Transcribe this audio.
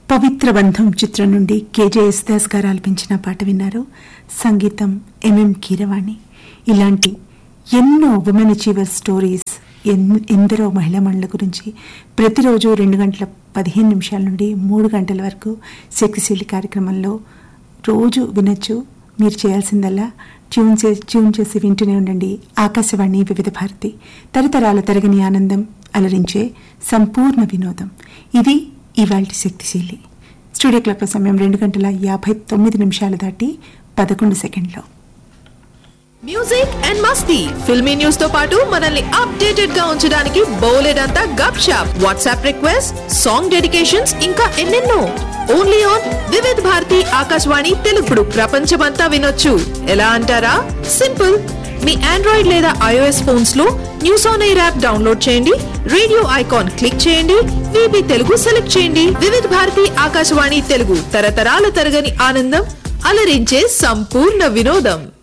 పవిత్ర బంధం చిత్రం నుండి కేజేఎస్ దాస్ గారు ఆలపించిన పాట విన్నారు సంగీతం ఎంఎం కీరవాణి ఇలాంటి ఎన్నో ఉమెన్ అచీవర్ స్టోరీస్ ఎన్- ఎందరో మహిళా మండల గురించి ప్రతిరోజు రెండు గంటల పదిహేను నిమిషాల నుండి మూడు గంటల వరకు శక్తిశీలి కార్యక్రమంలో రోజు వినొచ్చు మీరు చేయాల్సిందల్లా ట్యూన్ చేసి ట్యూన్ చేసి వింటూనే ఉండండి ఆకాశవాణి వివిధ భారతి తరతరాల తరగని ఆనందం అలరించే సంపూర్ణ వినోదం ఇది ఇవాల్టి శక్తిశీలి స్టూడియో క్లాక్ సమయం రెండు గంటల యాభై తొమ్మిది నిమిషాలు దాటి పదకొండు సెకండ్లో మ్యూజిక్ అండ్ మస్తీ ఫిల్మీ న్యూస్ తో పాటు మనల్ని అప్డేటెడ్ గా ఉంచడానికి బోలెడంతా Gup Shup WhatsApp request song dedications ఇంకా ఎన్నెన్నో ఓన్లీ ఆన్ వివిధ్ భారతి ఆకాశవాణి తెలుగుడు ప్రపంచమంతా వినొచ్చు ఎలా అంటారా సింపుల్ మీ ఆండ్రాయిడ్ లేదా ఐఓఎస్ ఫోన్స్ లో news on air app download చేయండి రేడియో ఐకాన్ క్లిక్ చేయండి వీబీ తెలుగు సెలెక్ట్ చేయండి వివిధ్ భారతి ఆకాశవాణి తెలుగు తరతరాల తరగని ఆనందం అలరించే సంపూర్ణ వినోదం